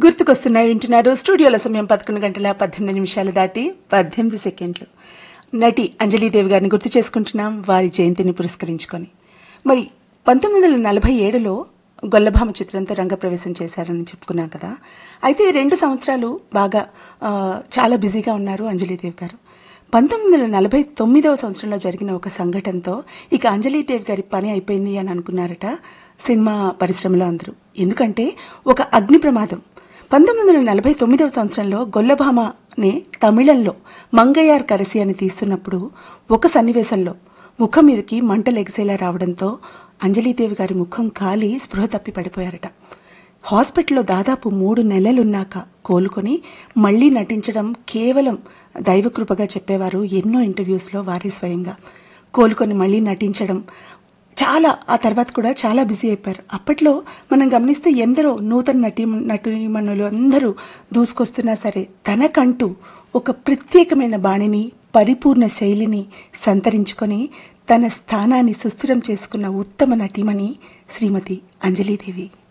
గుర్తుకొస్తున్నాయి వింటున్నారు స్టూడియోల సమయం పదకొండు గంటల పద్దెనిమిది నిమిషాలు దాటి పద్దెనిమిది సెకండ్లు నటి అంజలీదేవి గారిని గుర్తు చేసుకుంటున్నాం వారి జయంతిని పురస్కరించుకొని మరి పంతొమ్మిది వందల నలభై ఏడులో గొల్లభామ చిత్రంతో రంగప్రవేశం చేశారని చెప్పుకున్నాం కదా అయితే రెండు సంవత్సరాలు బాగా ఆ, చాలా బిజీగా ఉన్నారు అంజలీదేవి గారు పంతొమ్మిది వందల నలభై తొమ్మిదవ సంవత్సరంలో జరిగిన ఒక సంఘటనతో ఇక అంజలీదేవి గారి పని అయిపోయింది అని అనుకున్నారట సినిమా పరిశ్రమలో అందరూ ఎందుకంటే ఒక అగ్ని ప్రమాదం పంతొమ్మిది వందల నలభై తొమ్మిదవ సంవత్సరంలో గొల్లభామని తమిళంలో మంగయ్యార్ కరసి అని తీస్తున్నప్పుడు ఒక సన్నివేశంలో ముఖం మీదకి మంటలు ఎగిసేలా రావడంతో అంజలీదేవి గారి ముఖం కాలి స్పృహ తప్పి పడిపోయారట హాస్పిటల్లో దాదాపు మూడు నెలలున్నాక కోలుకొని మళ్లీ నటించడం కేవలం దైవకృపగా చెప్పేవారు ఎన్నో ఇంటర్వ్యూస్లో వారే స్వయంగా కోలుకొని మళ్లీ నటించడం చాలా ఆ తర్వాత కూడా చాలా బిజీ అయిపోయారు అప్పట్లో మనం గమనిస్తే ఎందరో నూతన నటి నటీమణులు అందరూ దూసుకొస్తున్నా సరే తనకంటూ ఒక ప్రత్యేకమైన బాణిని పరిపూర్ణ శైలిని సంతరించుకొని తన స్థానాన్ని సుస్థిరం చేసుకున్న ఉత్తమ నటీమణి శ్రీమతి అంజలీదేవి